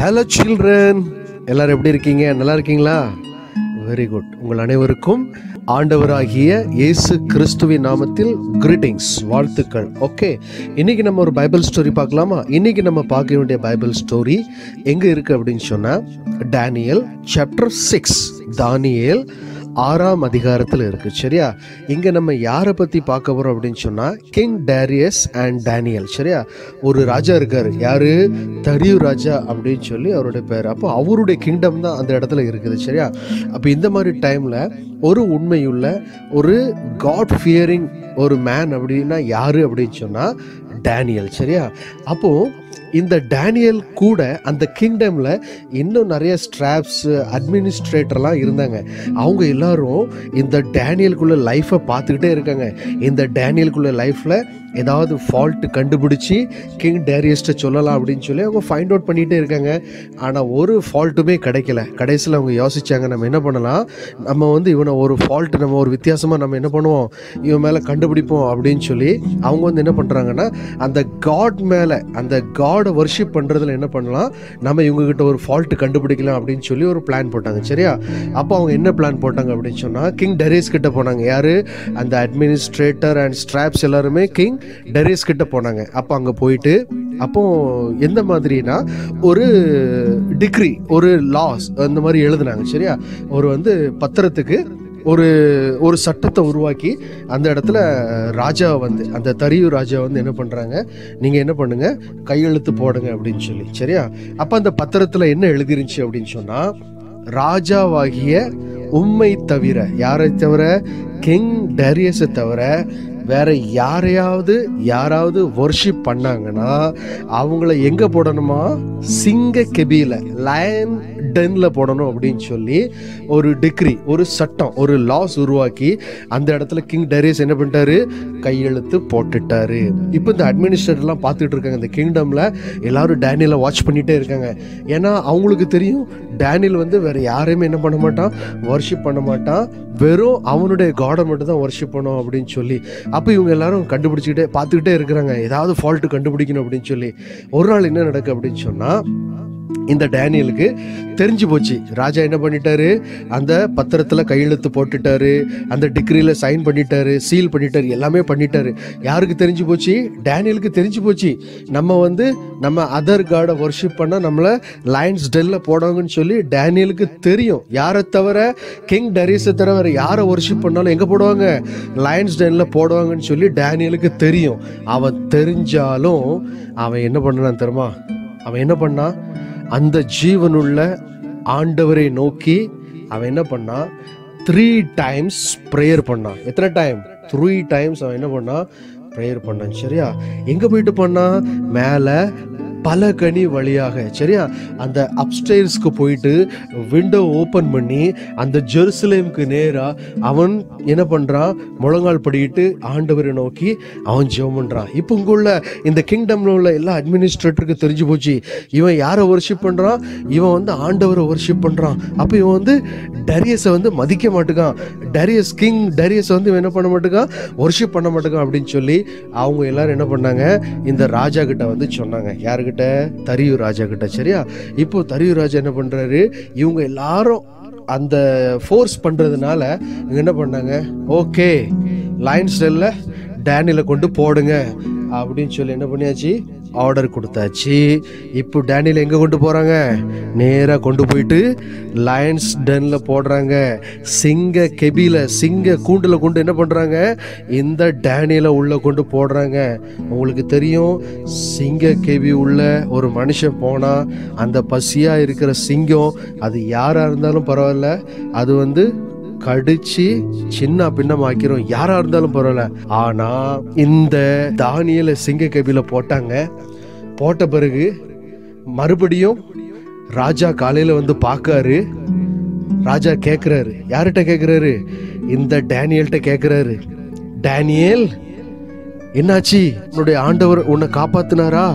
Hello children எல்லாரும் எப்படி இருக்கீங்க நல்லா இருக்கீங்களா வெரி குட் உங்கள் அனைவருக்கும் ஆண்டவராகிய இயேசு கிறிஸ்துவின் நாமத்தில் கிரீட்டிங்ஸ் வாழ்த்துக்கள் ஓகே இன்னைக்கு நம்ம ஒரு பைபிள் ஸ்டோரி பார்க்கலாமா இன்னைக்கு நம்ம பார்க்க வேண்டிய பைபிள் ஸ்டோரி எங்க இருக்கு அப்படின்னு சொன்னா டேனியல் சாப்டர் சிக்ஸ் தானியேல் ஆறாம் அதிகாரத்தில் இருக்கு சரியா இங்க நம்ம யாரை பத்தி பார்க்க போறோம் அப்படின்னு சொன்னா கிங் டேரியஸ் அண்ட் டேனியல் சரியா ஒரு ராஜா இருக்காரு யாரு தரியு ராஜா அப்படின்னு சொல்லி அவருடைய பேர் அப்போ அவருடைய கிங்டம் தான் அந்த இடத்துல இருக்குது சரியா அப்போ இந்த மாதிரி டைம்ல ஒரு உண்மையுள்ள ஒரு காட் ஃபியரிங் ஒரு மேன் அப்படின்னா யாரு அப்படின்னு சொன்னா டேனியல் சரியா அப்போ இந்த டேனியல் கூட அந்த கிங்டம்ல இன்னும் நிறைய ஸ்ட்ராப்ஸ் அட்மினிஸ்ட்ரேட்டர்லாம் இருந்தாங்க அவங்க எல்லாரும் இந்த டேனியலுக்குள்ள லைஃப்பை பார்த்துக்கிட்டே இருக்காங்க இந்த டேனியலுக்குள்ள லைஃப்ல ஏதாவது ஃபால்ட் கண்டுபிடிச்சி கிங் டேரியஸ்ட்டை சொல்லலாம் அப்படின்னு சொல்லி அவங்க ஃபைண்ட் அவுட் பண்ணிகிட்டே இருக்காங்க ஆனால் ஒரு ஃபால்ட்டுமே கிடைக்கல கடைசியில் அவங்க யோசிச்சாங்க நம்ம என்ன பண்ணலாம் நம்ம வந்து இவனை ஒரு ஃபால்ட் நம்ம ஒரு வித்தியாசமாக நம்ம என்ன பண்ணுவோம் இவன் மேலே கண்டுபிடிப்போம் அப்படின்னு சொல்லி அவங்க வந்து என்ன பண்ணுறாங்கன்னா அந்த காட் மேலே அந்த காடை வர்ஷிப் பண்ணுறதுல என்ன பண்ணலாம் நம்ம இவங்ககிட்ட ஒரு ஃபால்ட் கண்டுபிடிக்கலாம் அப்படின்னு சொல்லி ஒரு பிளான் போட்டாங்க சரியா அப்போ அவங்க என்ன பிளான் போட்டாங்க அப்படின்னு சொன்னால் கிங் டெரேஸ் கிட்ட போனாங்க யார் அந்த அட்மினிஸ்ட்ரேட்டர் அண்ட் ஸ்ட்ராப்ஸ் எல்லாருமே கிங் டெரேஸ் கிட்ட போனாங்க அப்போ அங்கே போயிட்டு அப்போ எந்த மாதிரினா ஒரு டிகிரி ஒரு லாஸ் அந்த மாதிரி எழுதுனாங்க சரியா ஒரு வந்து பத்திரத்துக்கு ஒரு ஒரு சட்டத்தை உருவாக்கி அந்த இடத்துல ராஜா வந்து அந்த தரியு ராஜா வந்து என்ன பண்ணுறாங்க நீங்கள் என்ன பண்ணுங்க கையெழுத்து போடுங்க அப்படின்னு சொல்லி சரியா அப்போ அந்த பத்திரத்தில் என்ன எழுதிருந்துச்சு அப்படின்னு சொன்னால் ராஜாவாகிய உம்மை தவிர யாரை தவிர கிங் டேரியஸை தவிர வேற யாரையாவது யாராவது ஒர்ஷிப் பண்ணாங்கன்னா அவங்கள எங்க போடணுமா சிங்க கெபியில லயன் டென்ல போடணும் அப்படின்னு சொல்லி ஒரு டிகிரி ஒரு சட்டம் ஒரு லாஸ் உருவாக்கி அந்த இடத்துல கிங் டேரியஸ் என்ன பண்ணிட்டாரு கையெழுத்து போட்டுட்டாரு இப்போ இந்த அட்மினிஸ்ட்ரேட்டர்லாம் பார்த்துட்டு இருக்காங்க இந்த கிங்டம்ல எல்லாரும் டேனியலை வாட்ச் பண்ணிட்டே இருக்காங்க ஏன்னா அவங்களுக்கு தெரியும் டேனியல் வந்து வேற யாரையுமே என்ன பண்ண மாட்டான் வர்ஷிப் பண்ண மாட்டான் வெறும் அவனுடைய காடை மட்டும் தான் வர்ஷிப் பண்ணும் அப்படின்னு சொல்லி அப்போ இவங்க எல்லாரும் கண்டுபிடிச்சிக்கிட்டே பார்த்துக்கிட்டே இருக்கிறாங்க ஏதாவது ஃபால்ட்டு கண்டுபிடிக்கணும் அப்படின்னு சொல்லி ஒரு நாள் என்ன நடக்கு அப்படின்னு சொன்னால் இந்த டேனியலுக்கு தெரிஞ்சு போச்சு ராஜா என்ன பண்ணிட்டாரு அந்த பத்திரத்தில் கையெழுத்து போட்டுட்டாரு அந்த டிகிரியில் சைன் பண்ணிட்டாரு சீல் பண்ணிட்டாரு எல்லாமே பண்ணிட்டாரு யாருக்கு தெரிஞ்சு போச்சு டேனியலுக்கு தெரிஞ்சு போச்சு நம்ம வந்து நம்ம அதர் காடை ஒர்ஷிப் பண்ணால் நம்மளை லயன்ஸ் டெல்ல போடுவாங்கன்னு சொல்லி டேனியலுக்கு தெரியும் யாரை தவிர கிங் டரீஸை தவிர வேறு யாரை ஒர்ஷிப் பண்ணாலும் எங்கே போடுவாங்க லயன்ஸ் டெல்ல போடுவாங்கன்னு சொல்லி டேனியலுக்கு தெரியும் அவன் தெரிஞ்சாலும் அவன் என்ன பண்ணான் தெரியுமா அவன் என்ன பண்ணான் அந்த ஜீவனுள்ள ஆண்டவரை நோக்கி அவன் என்ன பண்ணான் த்ரீ டைம்ஸ் ப்ரேயர் பண்ணான் எத்தனை டைம் த்ரீ டைம்ஸ் அவன் என்ன பண்ணான் ப்ரேயர் பண்ணான் சரியா எங்கே போயிட்டு பண்ணான் மேலே பல கனி வழியாக சரியா அந்த அப்ஸ்டைர்ஸ்க்கு போயிட்டு விண்டோ ஓப்பன் பண்ணி அந்த ஜெருசலேமுக்கு நேராக அவன் என்ன பண்ணுறான் முழங்கால் படிக்கிட்டு ஆண்டவரை நோக்கி அவன் ஜெபம் பண்ணுறான் இப்போ இங்குள்ள இந்த கிங்டம்ல உள்ள எல்லா அட்மினிஸ்ட்ரேட்டருக்கு தெரிஞ்சு போச்சு இவன் யாரை ஒர்ஷிப் பண்ணுறான் இவன் வந்து ஆண்டவரை ஒர்ஷிப் பண்ணுறான் அப்போ இவன் வந்து டரியஸை வந்து மதிக்க மாட்டுக்கான் டரியஸ் கிங் டரியஸை வந்து இவன் என்ன பண்ண மாட்டுக்கான் ஒர்ஷிப் பண்ண மாட்டுக்கான் அப்படின்னு சொல்லி அவங்க எல்லாரும் என்ன பண்ணாங்க இந்த ராஜா கிட்ட வந்து சொன்னாங்க யாருக்கிட்ட தரியு ராஜா கிட்ட சரியா இப்போ தரியு ராஜா என்ன பண்றாரு இவங்க எல்லாரும் அந்த ஃபோர்ஸ் பண்றதுனால இவங்க என்ன பண்ணாங்க ஓகே லைன் ஸ்டெல்ல டேனியலை கொண்டு போடுங்க அப்படின்னு சொல்லி என்ன பண்ணியாச்சு ஆர்டர் கொடுத்தாச்சு இப்போ டேனியல் எங்கே கொண்டு போகிறாங்க நேராக கொண்டு போயிட்டு லயன்ஸ் டென்ல போடுறாங்க சிங்க கெபியில் சிங்க கூண்டில் கொண்டு என்ன பண்ணுறாங்க இந்த டேனியலை உள்ளே கொண்டு போடுறாங்க உங்களுக்கு தெரியும் சிங்க கெபி உள்ள ஒரு மனுஷன் போனால் அந்த பசியாக இருக்கிற சிங்கம் அது யாராக இருந்தாலும் பரவாயில்ல அது வந்து கடிச்சு சின்ன பின்னமாக்கிறோம் யாரா இருந்தாலும் பரவாயில்ல ஆனா இந்த தானியல சிங்க கபில போட்டாங்க போட்ட பிறகு மறுபடியும் ராஜா காலையில வந்து பார்க்காரு ராஜா கேக்குறாரு யார்கிட்ட கேக்குறாரு இந்த டேனியல்கிட்ட கேக்குறாரு டேனியல் என்னாச்சு உன்னுடைய ஆண்டவர் உன்னை காப்பாத்தினாரா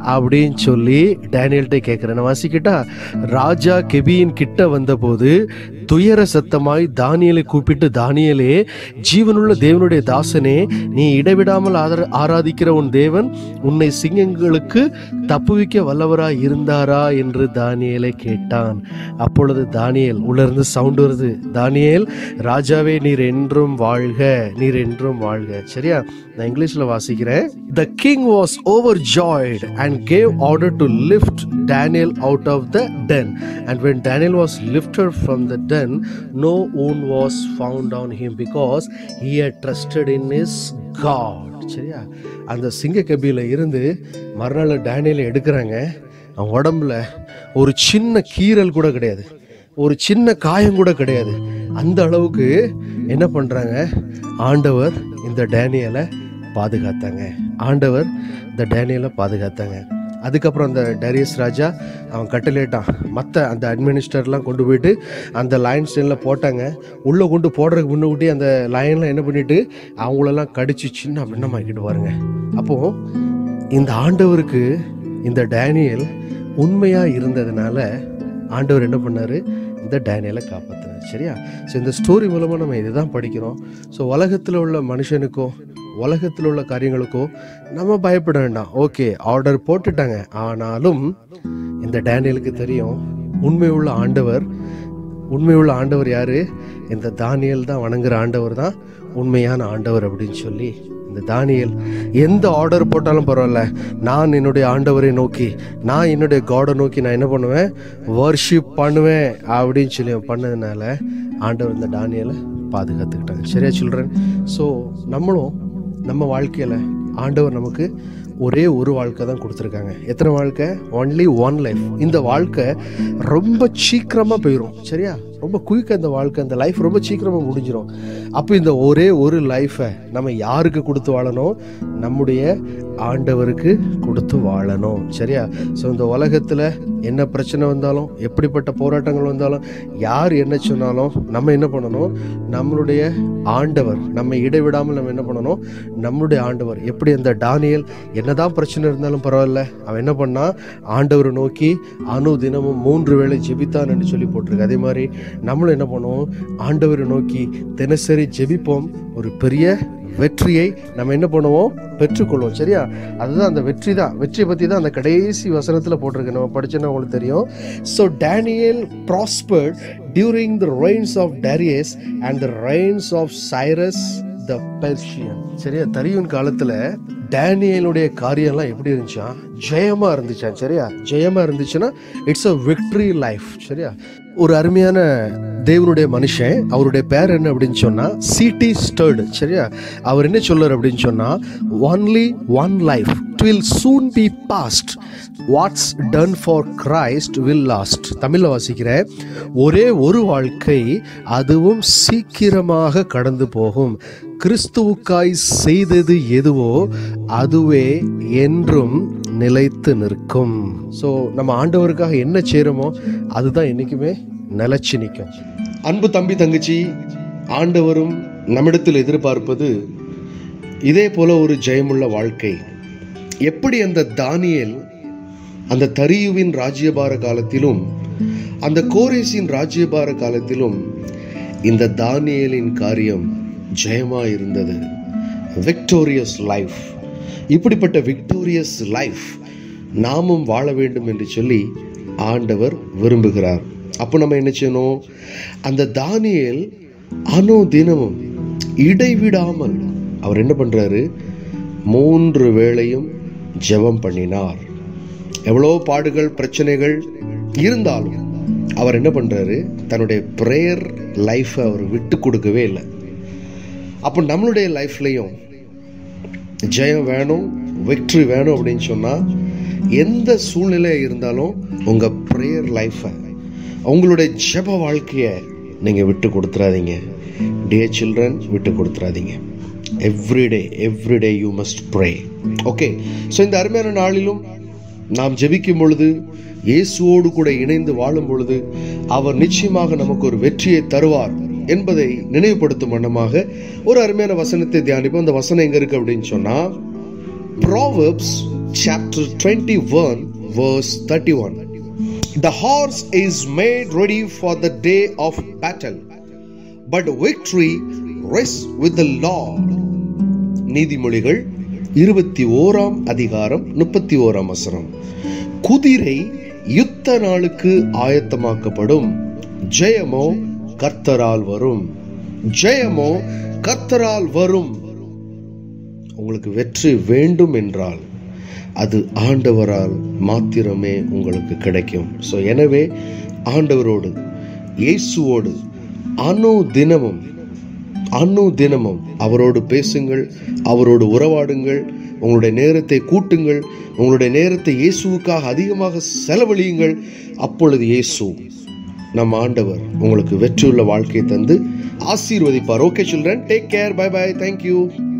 அப்படின்னு சொல்லி டேனியல்கிட்ட கேட்குறேன் நான் வாசிக்கிட்டா ராஜா கெபியின் கிட்ட வந்தபோது துயர சத்தமாய் தானியலை கூப்பிட்டு தானியலே ஜீவனுள்ள தேவனுடைய தாசனே நீ இடைவிடாமல் ஆதர ஆராதிக்கிற உன் தேவன் உன்னை சிங்கங்களுக்கு தப்புவிக்க வல்லவராய் இருந்தாரா என்று தானியலை கேட்டான் அப்பொழுது தானியேல் உள்ள இருந்து சவுண்ட் வருது தானியேல் ராஜாவே நீர் என்றும் வாழ்க நீர் என்றும் வாழ்க சரியா நான் இங்கிலீஷ்ல வாசிக்கிறேன் the king was overjoyed and gave order to lift Daniel out of the den and when Daniel was lifted from the den no wound was found on him because he had trusted in his God சரியா அந்த சிங்க கபியில இருந்து மறுநாள் டேனியலை எடுக்கிறாங்க அவன் உடம்புல ஒரு சின்ன கீறல் கூட கிடையாது ஒரு சின்ன காயம் கூட கிடையாது அந்த அளவுக்கு என்ன பண்றாங்க ஆண்டவர் இந்த டேனியலை பாதுகாத்தாங்க ஆண்டவர் இந்த டேனியலை பாதுகாத்தாங்க அதுக்கப்புறம் அந்த டேரியஸ் ராஜா அவன் கட்டலேட்டான் மற்ற அந்த அட்மினிஸ்டர்லாம் கொண்டு போயிட்டு அந்த லைன் ஸ்டேனில் போட்டாங்க உள்ளே கொண்டு போடுறதுக்கு முன்னாடி அந்த லைன்லாம் என்ன பண்ணிட்டு அவங்களெல்லாம் கடிச்சு சின்ன பின்னமாக்கிட்டு பாருங்க அப்போது இந்த ஆண்டவருக்கு இந்த டேனியல் உண்மையாக இருந்ததுனால ஆண்டவர் என்ன பண்ணார் இந்த டேனியலை காப்பாற்றினார் சரியா ஸோ இந்த ஸ்டோரி மூலமாக நம்ம இதுதான் படிக்கிறோம் ஸோ உலகத்தில் உள்ள மனுஷனுக்கோ உலகத்தில் உள்ள காரியங்களுக்கோ நம்ம பயப்பட வேண்டாம் ஓகே ஆர்டர் போட்டுட்டாங்க ஆனாலும் இந்த டேனியலுக்கு தெரியும் உண்மை உள்ள ஆண்டவர் உண்மை உள்ள ஆண்டவர் யாரு இந்த தானியல் தான் வணங்குற ஆண்டவர் தான் உண்மையான ஆண்டவர் அப்படின்னு சொல்லி இந்த தானியல் எந்த ஆர்டர் போட்டாலும் பரவாயில்ல நான் என்னுடைய ஆண்டவரை நோக்கி நான் என்னுடைய காடை நோக்கி நான் என்ன பண்ணுவேன் வர்ஷிப் பண்ணுவேன் அப்படின்னு சொல்லி அவன் பண்ணதுனால ஆண்டவர் இந்த தானியலை பாதுகாத்துக்கிட்டாங்க சரியா சில்ட்ரன் ஸோ நம்மளும் நம்ம வாழ்க்கையில் ஆண்டவர் நமக்கு ஒரே ஒரு வாழ்க்கை தான் கொடுத்துருக்காங்க எத்தனை வாழ்க்கை ஒன்லி ஒன் லைஃப் இந்த வாழ்க்கை ரொம்ப சீக்கிரமாக போயிடும் சரியா ரொம்ப குயிக்காக இந்த வாழ்க்கை இந்த லைஃப் ரொம்ப சீக்கிரமாக முடிஞ்சிடும் அப்போ இந்த ஒரே ஒரு லைஃப்பை நம்ம யாருக்கு கொடுத்து வாழணும் நம்முடைய ஆண்டவருக்கு கொடுத்து வாழணும் சரியா ஸோ இந்த உலகத்தில் என்ன பிரச்சனை வந்தாலும் எப்படிப்பட்ட போராட்டங்கள் வந்தாலும் யார் என்ன சொன்னாலும் நம்ம என்ன பண்ணணும் நம்மளுடைய ஆண்டவர் நம்ம இடைவிடாமல் நம்ம என்ன பண்ணணும் நம்மளுடைய ஆண்டவர் எப்படி அந்த டானியல் என்னதான் பிரச்சனை இருந்தாலும் பரவாயில்ல அவன் என்ன பண்ணா ஆண்டவரை நோக்கி அணு தினமும் மூன்று வேளை ஜெபித்தான் என்று சொல்லி போட்டிருக்கு அதே மாதிரி நம்மளும் என்ன பண்ணுவோம் ஆண்டவரை நோக்கி தினசரி ஜெபிப்போம் ஒரு பெரிய வெற்றியை நம்ம என்ன பண்ணுவோம் பெற்றுக்கொள்வோம் சரியா அதுதான் அந்த வெற்றி தான் வெற்றியை பற்றி தான் அந்த கடைசி வசனத்தில் போட்டிருக்கு நம்ம படிச்சோன்னா உங்களுக்கு தெரியும் so Daniel prospered during the reigns of Darius and the reigns of Cyrus the Persian சரியா தரியுன் காலத்தில் டேனியலுடைய காரியம்லாம் எப்படி இருந்துச்சா ஜெயமா இருந்துச்சான் சரியா ஜெயமா இருந்துச்சுன்னா இட்ஸ் அ விக்டரி லைஃப் சரியா ஒரு அருமையான தேவனுடைய மனுஷன் அவருடைய பேர் என்ன அப்படின்னு சொன்னா சிடி ஸ்டர்டு சரியா அவர் என்ன சொல்றார் அப்படின்னு சொன்னா only one life will soon be past what's done for Christ will last தமிழில் வாசிக்கிறேன் ஒரே ஒரு வாழ்க்கை அதுவும் சீக்கிரமாக கடந்து போகும் கிறிஸ்துவுக்காய் செய்தது எதுவோ அதுவே என்றும் நிலைத்து நிற்கும் ஸோ நம்ம ஆண்டவருக்காக என்ன செய்கிறோமோ அதுதான் என்றைக்குமே நிலைச்சு நிற்கும் அன்பு தம்பி தங்கச்சி ஆண்டவரும் நம்மிடத்தில் எதிர்பார்ப்பது இதே போல ஒரு ஜெயமுள்ள வாழ்க்கை எப்படி அந்த தானியேல் அந்த தரியுவின் ராஜ்யபார காலத்திலும் அந்த கோரேசின் ராஜ்யபார காலத்திலும் இந்த தானியேலின் காரியம் ஜெயமா இருந்தது விக்டோரியஸ் லைஃப் இப்படிப்பட்ட விக்டோரியஸ் லைஃப் நாமும் வாழ வேண்டும் என்று சொல்லி ஆண்டவர் விரும்புகிறார் அப்போ நம்ம என்ன செய்யணும் அந்த தானியேல் அனு தினமும் இடைவிடாமல் அவர் என்ன பண்றாரு மூன்று வேளையும் ஜெபம் பண்ணினார் எவ்வளோ பாடுகள் பிரச்சனைகள் இருந்தாலும் அவர் என்ன பண்றாரு தன்னுடைய ப்ரேயர் லைஃப்பை அவர் விட்டு கொடுக்கவே இல்லை அப்போ நம்மளுடைய லைஃப்லையும் ஜெயம் வேணும் வெற்றி வேணும் அப்படின்னு சொன்னால் எந்த சூழ்நிலை இருந்தாலும் உங்கள் ப்ரேயர் லைஃப்பை உங்களுடைய ஜெப வாழ்க்கையை நீங்கள் விட்டு கொடுத்துறாதீங்க டியர் சில்ட்ரன் விட்டு கொடுத்துறாதீங்க everyday everyday you must pray okay so இந்த அருமையான நாளிலும் நாம் ஜெபிக்கும் பொழுது இயேசுவோடு கூட இணைந்து வாழும் பொழுது அவர் நிச்சயமாக நமக்கு ஒரு வெற்றியை தருவார் என்பதை நினைவுபடுத்தும் வண்ணமாக ஒரு அருமையான வசனத்தை தியானிப்போம் அந்த வசனம் எங்க இருக்கு அப்படின்னு சொன்னா Proverbs chapter 21, verse 31. The horse is made ready for the day of battle, but victory rests with the Lord. நீதிமொழிகள் இருபத்தி ஓராம் அதிகாரம் முப்பத்தி ஓராம் வசனம் குதிரை யுத்த நாளுக்கு ஆயத்தமாக்கப்படும் ஜெயமோ கர்த்தரால் வரும் ஜெயமோ கர்த்தரால் வரும் உங்களுக்கு வெற்றி வேண்டும் என்றால் அது ஆண்டவரால் மாத்திரமே உங்களுக்கு கிடைக்கும் ஸோ எனவே ஆண்டவரோடு இயேசுவோடு அணு தினமும் அணு தினமும் அவரோடு பேசுங்கள் அவரோடு உறவாடுங்கள் உங்களுடைய நேரத்தை கூட்டுங்கள் உங்களுடைய நேரத்தை இயேசுவுக்காக அதிகமாக செலவழியுங்கள் அப்பொழுது இயேசு நம் ஆண்டவர் உங்களுக்கு வெற்றியுள்ள வாழ்க்கையை தந்து ஆசீர்வதிப்பார் okay children take care bye bye thank you